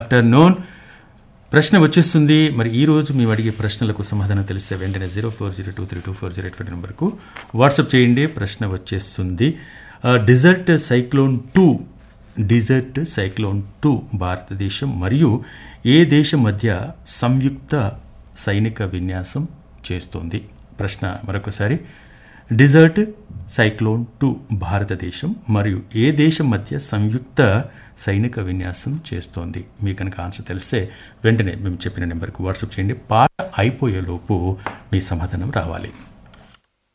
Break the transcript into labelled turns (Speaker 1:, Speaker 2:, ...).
Speaker 1: afternoon ప్రశ్న వచ్చేస్తుంది మరి ఈ రోజు మేము అడిగే ప్రశ్నలకు సమాధానం తెలిస్తే వెంటనే zero four zero two three two four zero eight five నెంబర్కు వాట్సాప్ చేయండి ప్రశ్న వచ్చేస్తుంది desert cyclone two desert cyclone two భారతదేశం మరియు ఏ దేశం మధ్య సంయుక్త సైనిక విన్యాసం చేస్తోంది ప్రశ్న మరొకసారి డిజర్ట్ సైక్లోన్ టూ భారతదేశం మరియు ఏ దేశం మధ్య సంయుక్త సైనిక విన్యాసం చేస్తోంది మీ కనుక ఆన్సర్ తెలిస్తే వెంటనే మేము చెప్పిన నెంబర్కి వాట్సాప్ చేయండి పాట అయిపోయేలోపు మీ సమాధానం రావాలి